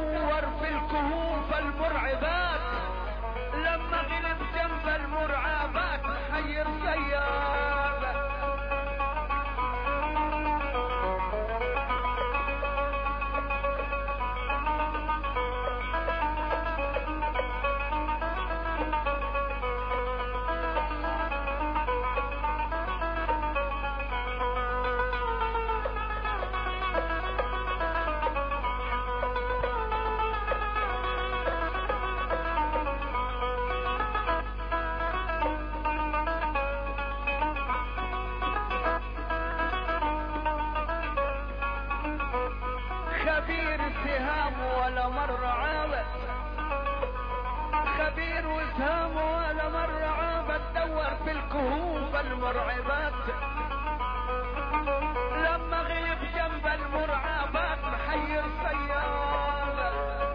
دور في الكهوف المرعبات لما غلب جنب المرعبات حير صياد خبير سهام ولا مرة عابد خبير وسهام ولا مرة عابد دور في الكهوف المرعبات لما غلب جنب المرعبات محير صياد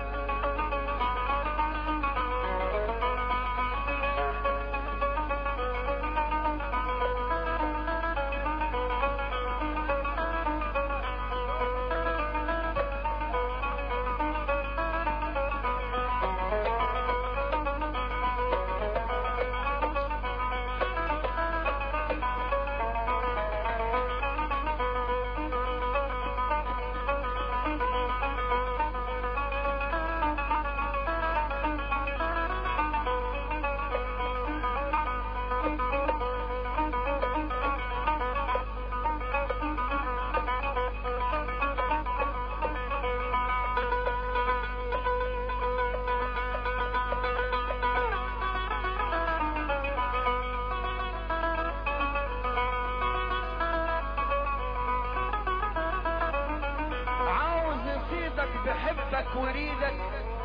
عاوز يصيدك بحبك وريدك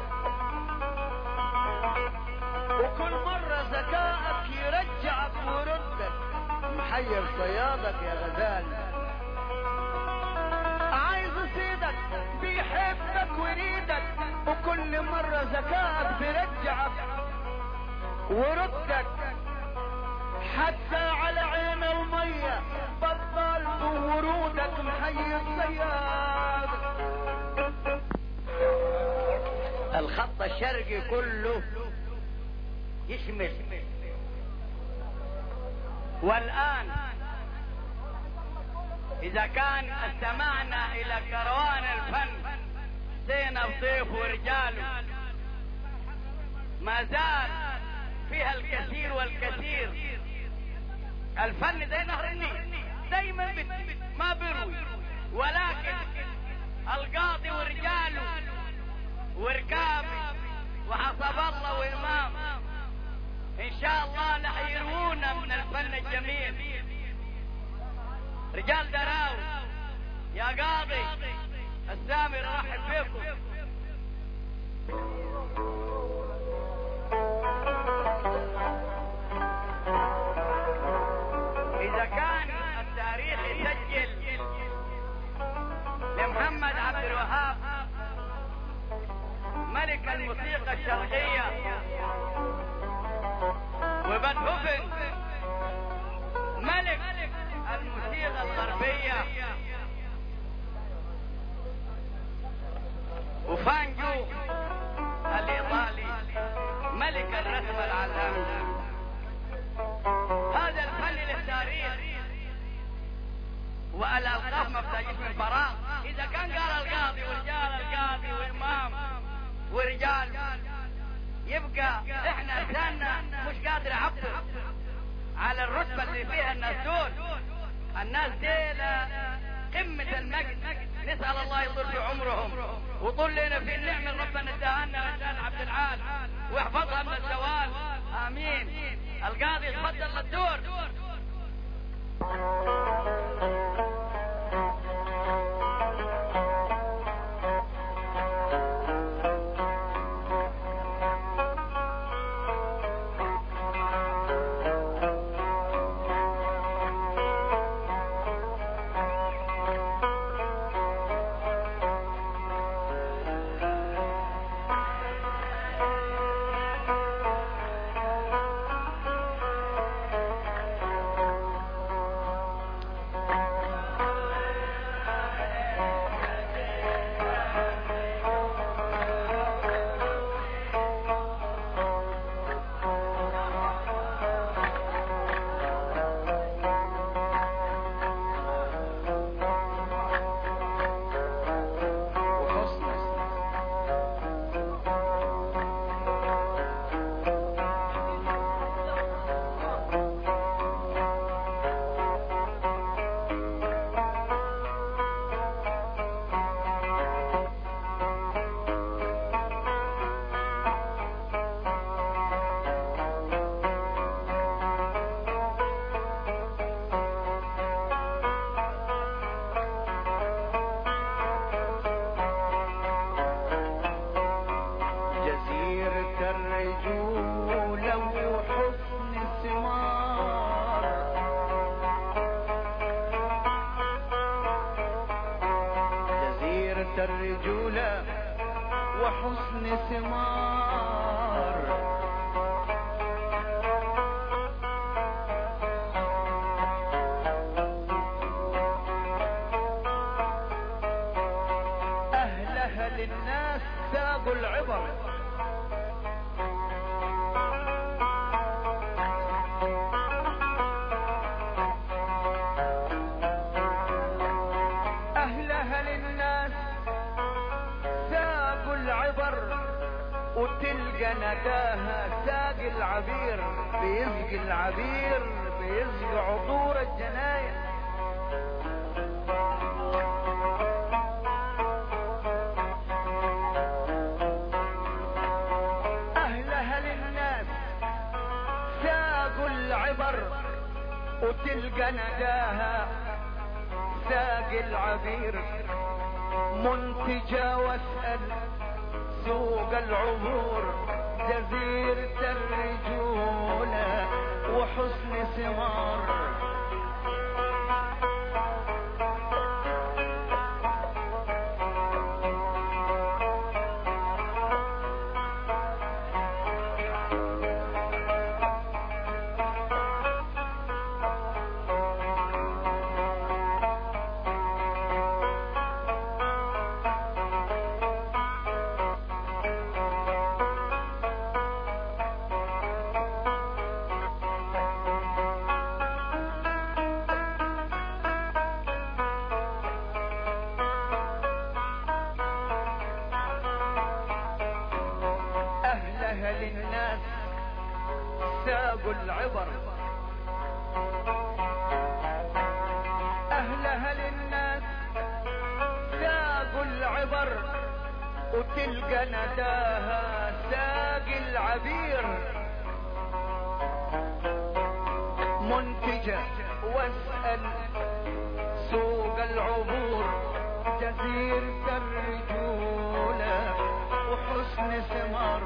وكل مرة ذكائك يرجعك ويردك محير صيادك يا غزال عايز يصيدك بيحبك ويريدك وكل مرة ذكائك بيرجعك وردك حتى على عين المية بطلت ورودك محيي الصياد الخط الشرقي كله يشمل والآن إذا كان استمعنا إلى كروان الفن زينب وطيف ورجاله ما زال فيها الكثير والكثير الفن زي نهر النيل دايما بت- ما بيروي ولكن القاضي ورجاله وركابي وحسب الله وإمام إن شاء الله رح يروونا من الفن الجميل رجال دراو يا قاضي السامر رحب بكم إذا كان التاريخ يسجل لمحمد عبد الوهاب ملك الموسيقى الشرقية وبيتهوفن ملك الموسيقى الغربية وفانجو الإيطالي ملك الرسم العالمي هذا الفن للتاريخ والألقاب ما بتجيش من فراغ إذا كان قال القاضي ورجال القاضي وإمام ورجال يبقى إحنا لساننا مش قادر يعبر على الرتبة اللي فيها الناس دول الناس دي قمة المجد نسأل الله يطول في عمرهم وطول لنا في النعمة اللي ربنا اداها لنا لسان عبد العال ويحفظها من الزوال آمين القاضي يتفضل للدور الرجولة وحسن ثمار أهلها للناس ساقوا العبر أهلها للناس ساقوا العبر وتلقى نداها ساقي العبير بيسقي العبير بيسقي عطور الجناين أهلها للناس ساقوا العبر وتلقى نداها ساقي العبير منتجة واسأل سوق العبور جزيرة الرجولة وحسن ثمار أهلها للناس ساقوا العبر أهلها للناس ساقوا العبر وتلقى نداها ساقي العبير منتجة واسأل سوق العبور جزيرة الرجولة وحسن ثمار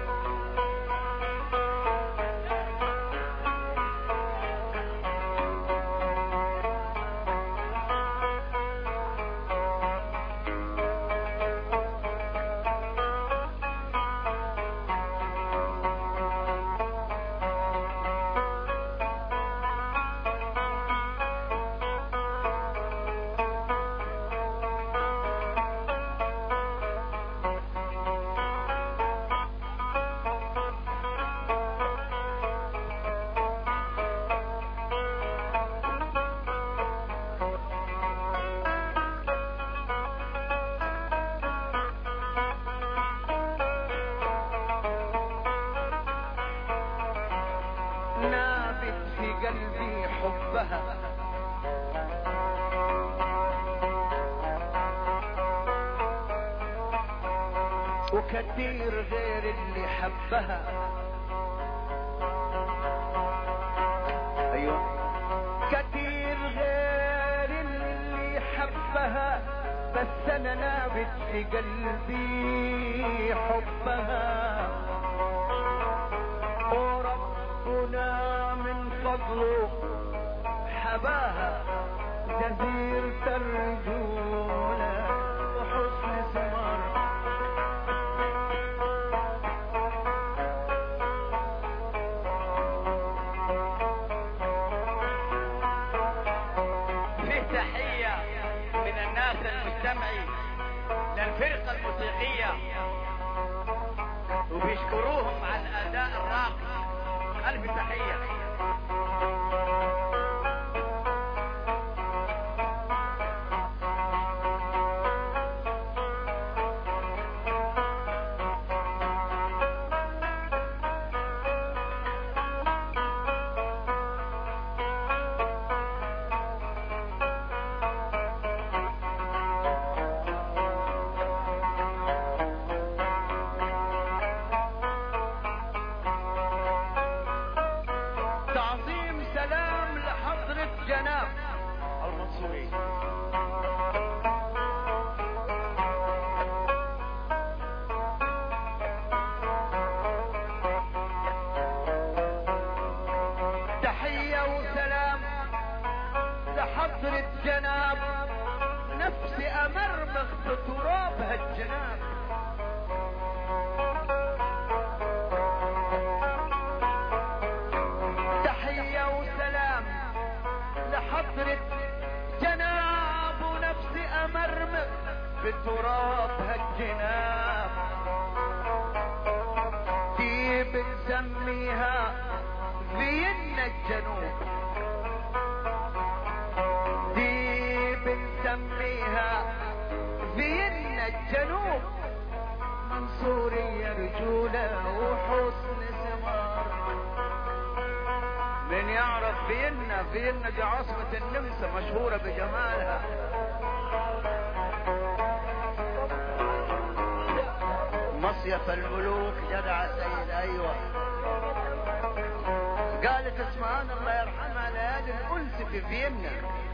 نابت في قلبي حبها وكثير غير اللي حبها ايوه كثير غير اللي حبها بس انا نابت في قلبي حبها وربنا من فضله حباها جزيرة الرجولة وحسن ثمار فيه تحية من الناس المستمعي للفرقة الموسيقية وبيشكروهم على الأداء الراقي ألف تحية تعظيم سلام لحضرة جناب المنصوري تحية وسلام لحضرة جناب ونفسي امرمغ بترابها الجناب تحية وسلام لحضرة جناب ونفسي امرمغ بترابها الجناب دي بنسميها فيينا الجنوب دي بنسميها فيينا الجنوب منصورية رجولة وحسن ثمار من يعرف فيينا فيينا دي عاصمة النمسا مشهورة بجمالها مصيف الملوك جدع سيد ايوه قالت اسمهان الله يرحمها ليالي الانس في فيينا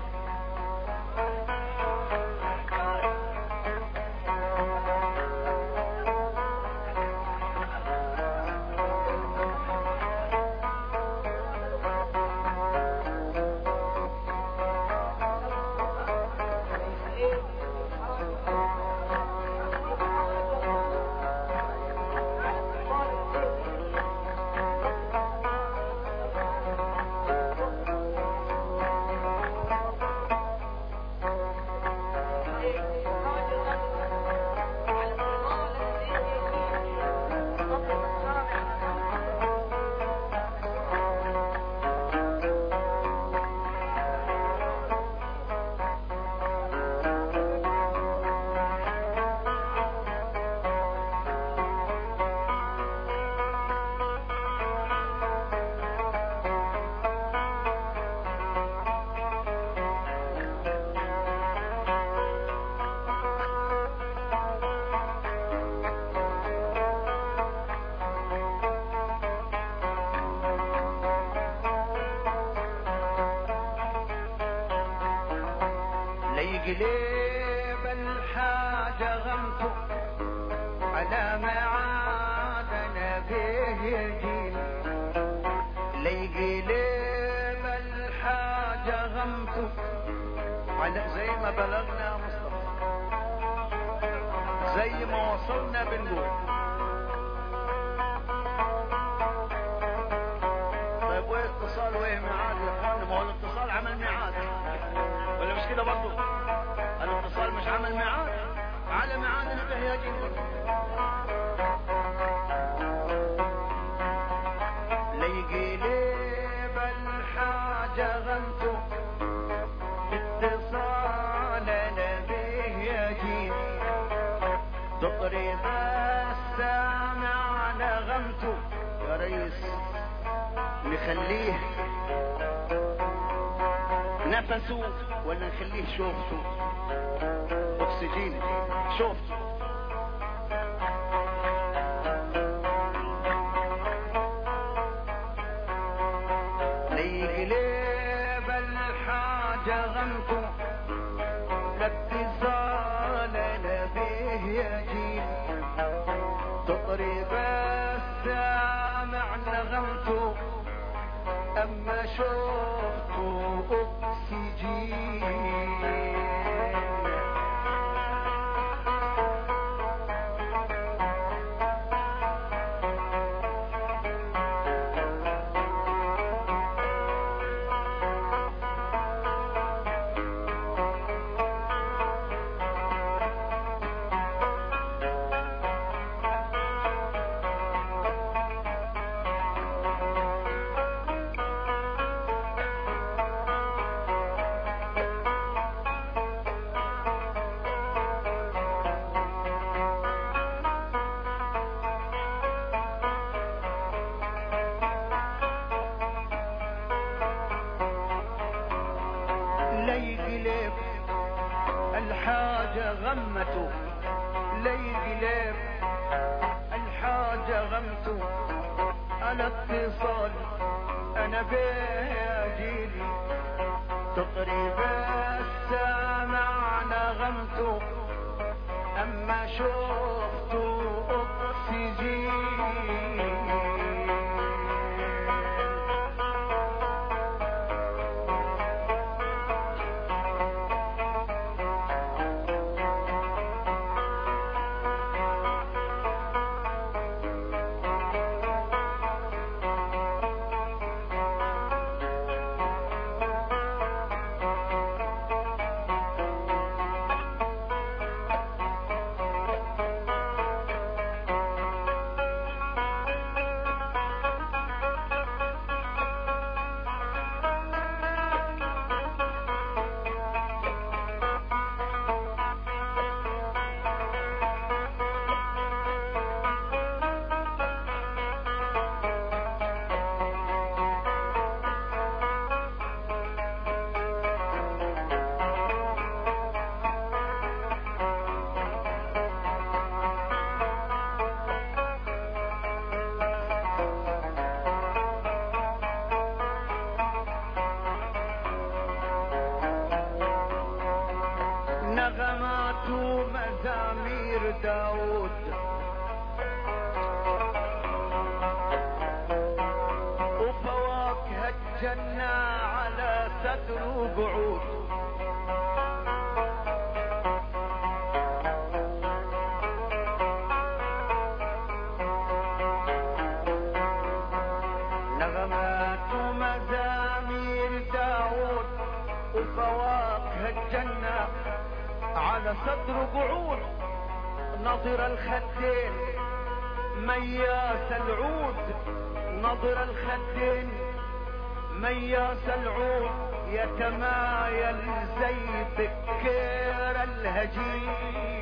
ليقلب الحاجة غمته على ما عادنا به يجيل ليقلب الحاجة غمته على زي ما بلغنا مصطفى زي ما وصلنا بنقول طيب وايه اتصال وايه ميعاد يا اخوانا ما هو الاتصال عمل ميعاد ولا مش كده برضه الاتصال مش عمل ميعاد على ميعاد اللي به يجي ليقلب الحاجة غمته اتصال به يجي تضرب السامع نغمته يا ريس نخليه نفسه ولا نخليه شوفته اكسجين شوفته ليقلب الحاجة غمته لاتصال به يجي تضرب السامع نغمته اما شفته اكسجين ليقلب الحاجة غمته ليقلب الحاجة غمته على اتصال انا بيجيلي تقريب السامع نغمته اما شفته اكسجين مزامير داود وفواكه الجنة على صدر وقعود نغمات ومزامير داود وفواكه الجنة على صدر قعود نظر الخدين مياس العود نظر الخدين مياس العود يتمايل زي بكير الهجين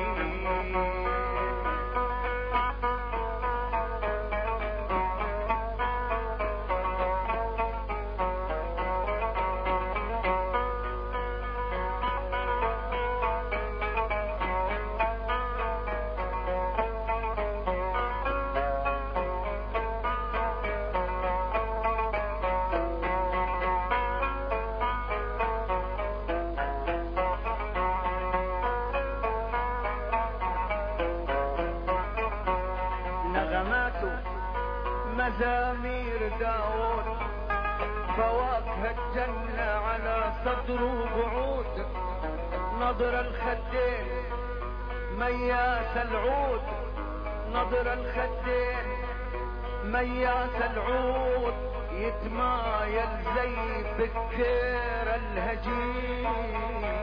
نغمات مزامير داود فواكه الجنة على صدر وقعود نظر الخدين مياس العود نظر الخدين مياس العود يتمايل زي بكير الهجين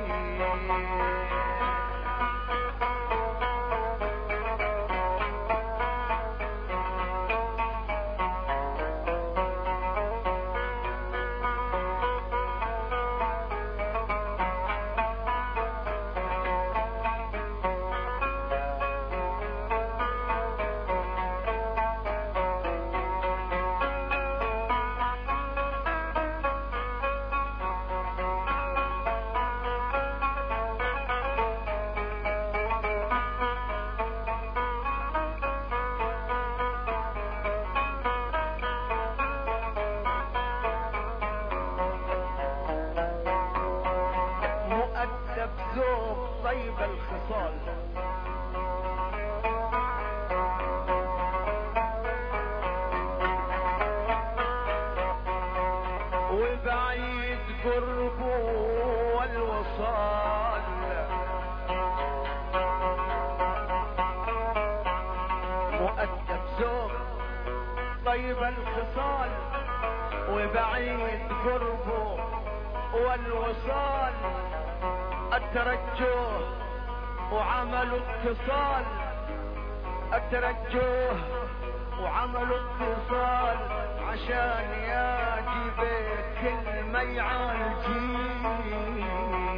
مؤدب ذوق طيب الخصال وبعيد قربه والوصال مؤدب ذوق طيب الخصال وبعيد قربه والوصال الترجوه وعمل اتصال الترجوه وعمل اتصال عشان يجي بيت الميعالجين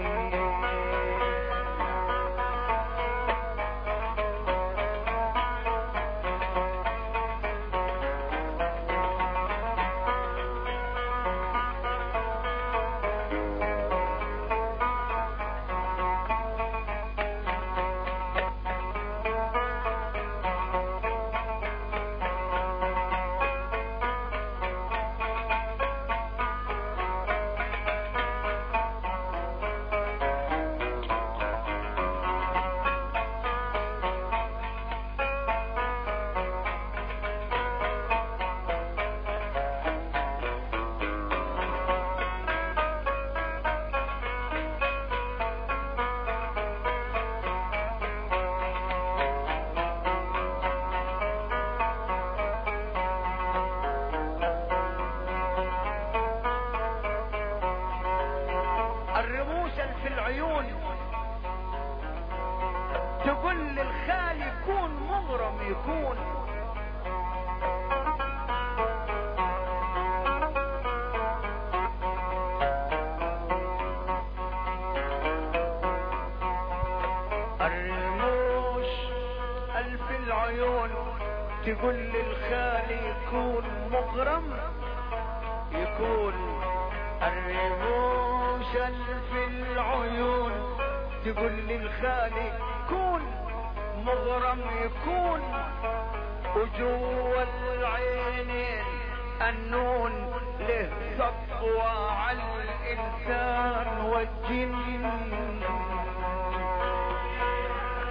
الرموش اللي في العيون تقول للخال يكون مغرم يكون الرموش اللي في العيون تقول للخال يكون مغرم يكون الرموش اللي في العيون تقول للخالي كون مغرم يكون وجوا العينين النون له سطوة على الإنسان والجن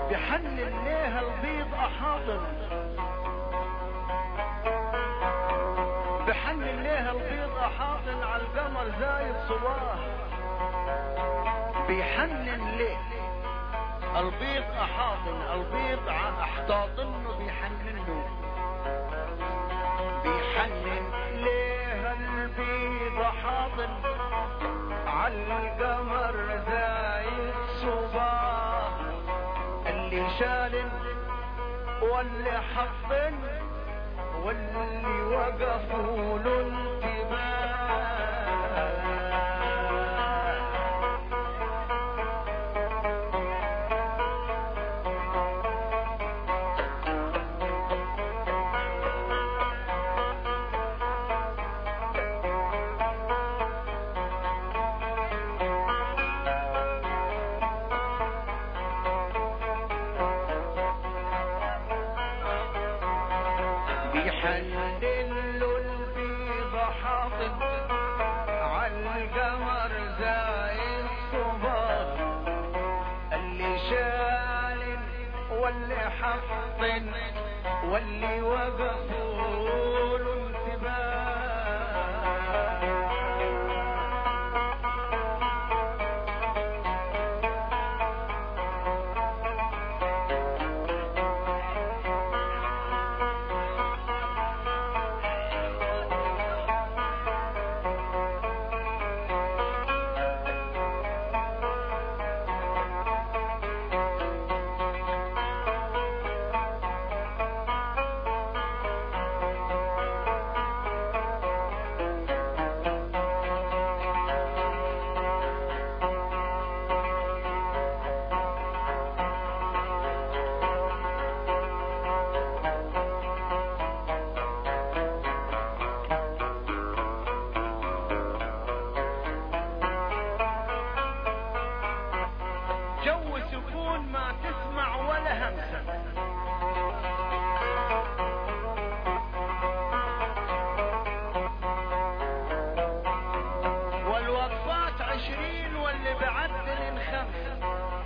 بحنن ليها البيض احاضن بحنن ليها البيض احاضن على القمر زايد صباه بيحنن ليه البيض احاضن البيض احتاضنه بيحننه بيحنن ليه البيض حاضن عالقمر زايد صباه اللي شال واللي حفن واللي وقفوا له انتباه بيحلل له البيض حاطط عالقمر زايد صباح اللي شال واللي حفظ واللي وقفوا له انتباه جو سكون ما تسمع ولا همسة والوقفات عشرين واللي بعدل خمسة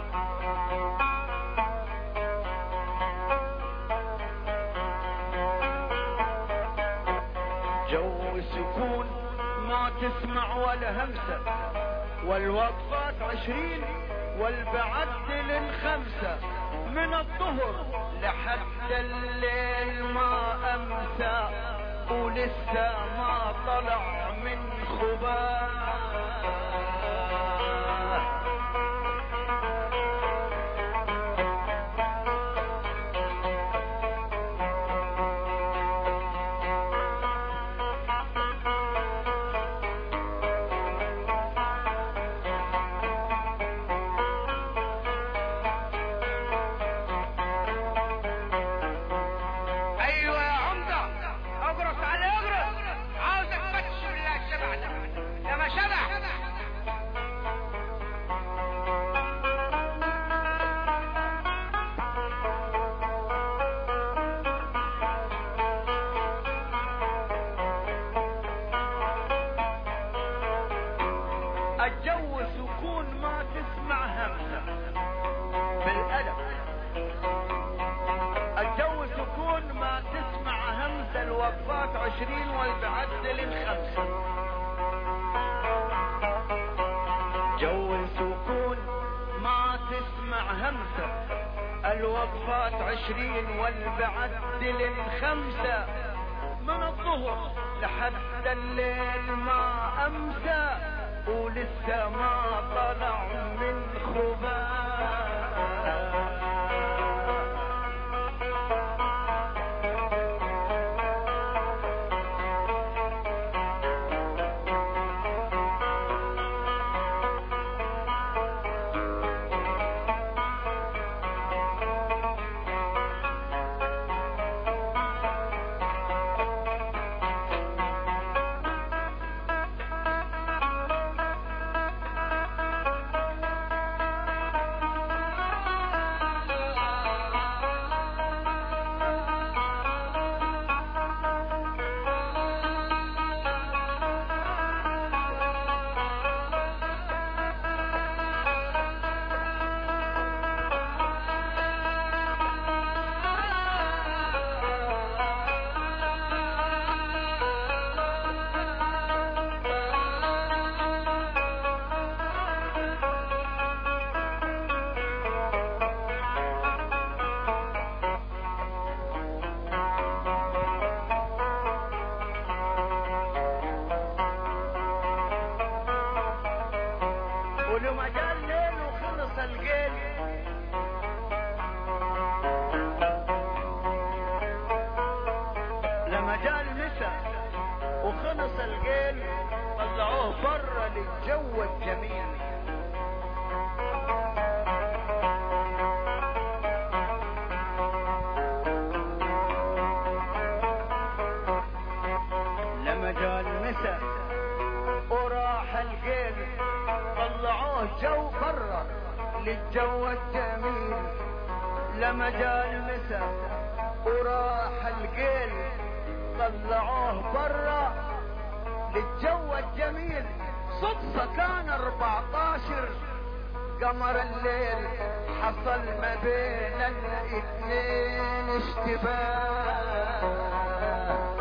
جو سكون ما تسمع ولا همسة والوقفات عشرين والبعدل الخمسة من الظهر لحد الليل ما أمسى ولسه ما طلع من خباه ايوه يا عمده اقرص على اقرص عاوزك فتش بالله الشبع ده ده ما شبع الجو سكون ما تسمع همسة بالأدب الجو سكون ما تسمع همسة الوقفات عشرين والبعدل الخمسة جو سكون ما تسمع همسة الوقفات عشرين والبعدل الخمسة من الظهر لحد الليل ما أمسى ولسه ما طلع من خباه للجو الجميل لما جاء المسا وراح القيل طلعوه برا للجو الجميل صدفة كان 14 قمر الليل حصل ما بين الاثنين اشتباه